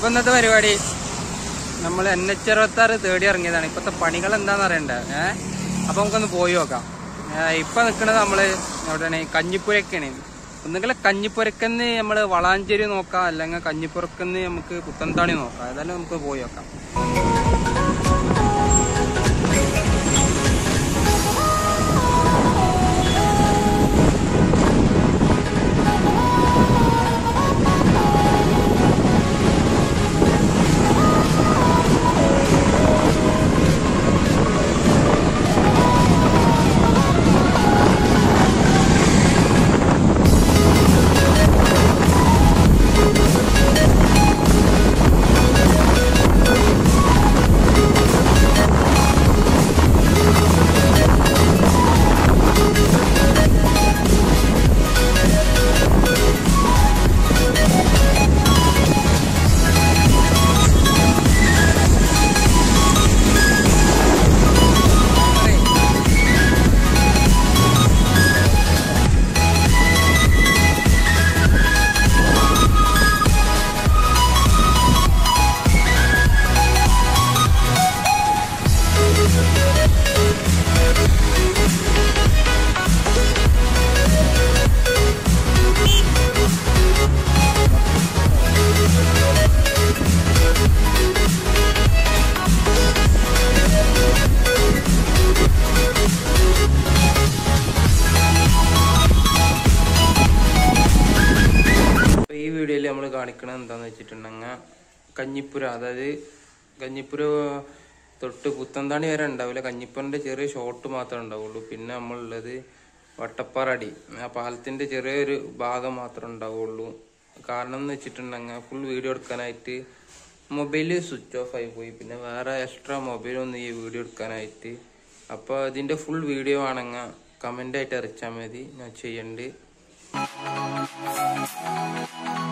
അപ്പൊ ഇന്നത്തെ പരിപാടി നമ്മൾ എൻ എച്ച് അറുപത്തി ആറ് തേടി ഇറങ്ങിയതാണ് ഇപ്പത്തെ പണികൾ എന്താന്ന് അറിയണ്ടേ ഏഹ് അപ്പൊ നമുക്കൊന്ന് പോയി നോക്കാം ഏഹ് ഇപ്പൊ നിൽക്കുന്നത് നമ്മള് എവിടെയാണ് കഞ്ഞിപ്പുരക്കാണ് ഒന്നുകിൽ കഞ്ഞിപ്പുരക്കെന്ന് നമ്മൾ വളാഞ്ചേരി നോക്കാം അല്ലെങ്കിൽ കഞ്ഞിപ്പുരക്കെന്ന് നമുക്ക് പുത്തൻതാണി നോക്കാം ഏതായാലും നമുക്ക് പോയി നോക്കാം അപ്പൊ ഈ വീഡിയോയിൽ നമ്മൾ കാണിക്കണത് എന്താന്ന് വെച്ചിട്ടുണ്ടെങ്കിൽ കഞ്ഞിപ്പുര അതായത് കഞ്ഞിപ്പുര തൊട്ട് പുത്തന്താണി വരെ ഉണ്ടാവില്ല കഞ്ഞിപ്പുരന്റെ ചെറിയ ഷോട്ട് മാത്രമേ ഉണ്ടാവുള്ളൂ പിന്നെ നമ്മളുള്ളത് വട്ടപ്പാറടി ആ പാലത്തിന്റെ ചെറിയൊരു ഭാഗം മാത്രമേ ഉണ്ടാവുള്ളൂ കാരണം എന്ന് വെച്ചിട്ടുണ്ടെങ്കിൽ ഫുൾ വീഡിയോ എടുക്കാനായിട്ട് മൊബൈല് സ്വിച്ച് ഓഫ് ആയി പോയി പിന്നെ വേറെ എക്സ്ട്രാ മൊബൈലൊന്നും ഈ വീഡിയോ എടുക്കാനായിട്ട് അപ്പോൾ ഇതിന്റെ ഫുൾ വീഡിയോ ആണെങ്കിൽ കമന്റ് ആയിട്ട് അറിയിച്ചാൽ മതി ഞാൻ ചെയ്യണ്ട്